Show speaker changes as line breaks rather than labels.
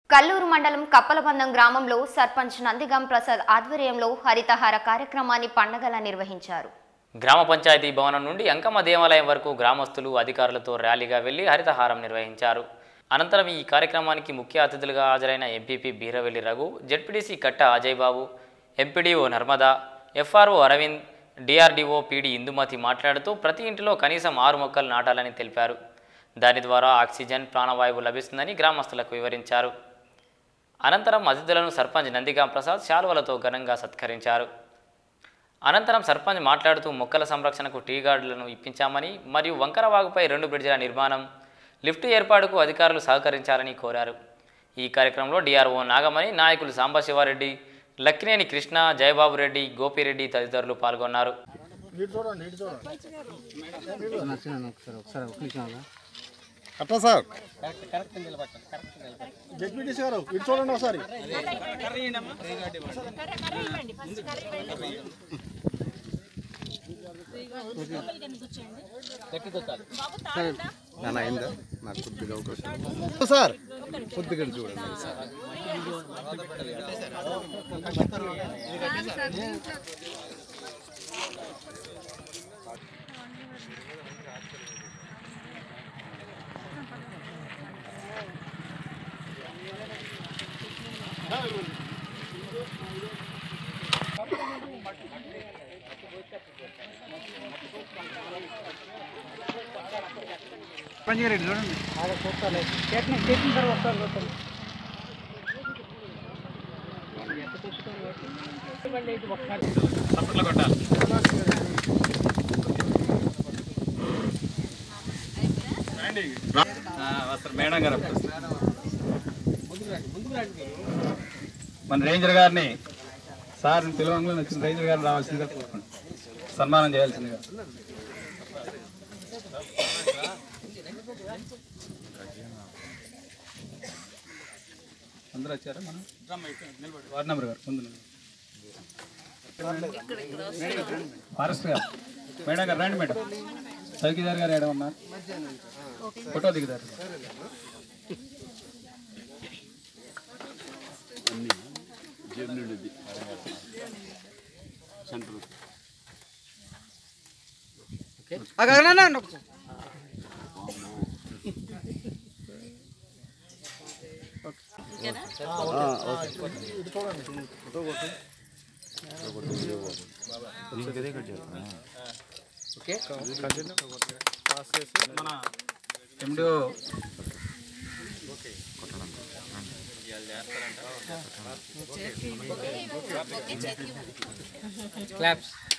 కల్లూరు మండలం కప్పలబందం గ్రామంలో సర్పంచ్ నందిగం ప్రసాద్ ఆధ్వర్యంలో హరితహార కార్యక్రమాన్ని పండగలా నిర్వహించారు
గ్రామ పంచాయతీ భవనం నుండి అంకమ్మ దేవాలయం వరకు గ్రామస్తులు అధికారులతో ర్యాలీగా వెళ్లి హరితహారం నిర్వహించారు అనంతరం ఈ కార్యక్రమానికి ముఖ్య అతిథులుగా హాజరైన MPP Beeravelli Raghu ZPTC Katta Ajay Babu MPDO Narmada FRO Aravind DRDO PD Indumathi మాట్లాడుతూ ప్రతి ఇంటిలో కనీసం ఆరు మొక్కలు నాటాలని తెలిపారు దాని ద్వారా ఆక్సిజన్ ప్రాణవాయువు లభిస్తుందని గ్రామస్తులకు వివరించారు అనంతరం అతిథులను సర్పంచ్ నందిగాం ప్రసాద్ శాలువలతో ఘనంగా సత్కరించారు అనంతరం సర్పంచ్ మాట్లాడుతూ మొక్కల సంరక్షణకు టీ గార్డులను ఇప్పించామని మరియు వంకరవాగుపై రెండు బ్రిడ్జిల నిర్మాణం లిఫ్ట్ ఏర్పాటుకు అధికారులు సహకరించాలని కోరారు ఈ కార్యక్రమంలో డిఆర్ఓ నాగమణి నాయకులు సాంబశివారెడ్డి లక్కినేని కృష్ణ జయబాబు రెడ్డి గోపిరెడ్డి తదితరులు పాల్గొన్నారు
అట్లా సార్ జడ్పీటీసీ గారు ఇటు చూడండి ఒకసారి నాన్న అయిందా నాకు కొద్దిగా అవకాశం సార్ కొద్దిగా చూడండి
మేడం గారు మన రేంజర్ గారిని సార్ పిలవంగా వచ్చిన రేంజర్ గారిని రావాల్సిందిగా కోరుకోండి సన్మానం చేయాల్సిందిగా అందరూ వచ్చారా మనం వార్డ్ నెంబర్ గారు ముందు నిలబడి. ఫారెస్ట్ గారు మేడం గారు రండి మేడం చౌకీదార్ గారు ఏడా ఉన్నారు ఫోటో దిగుతారు మన ఎండిఓ క్లాప్స్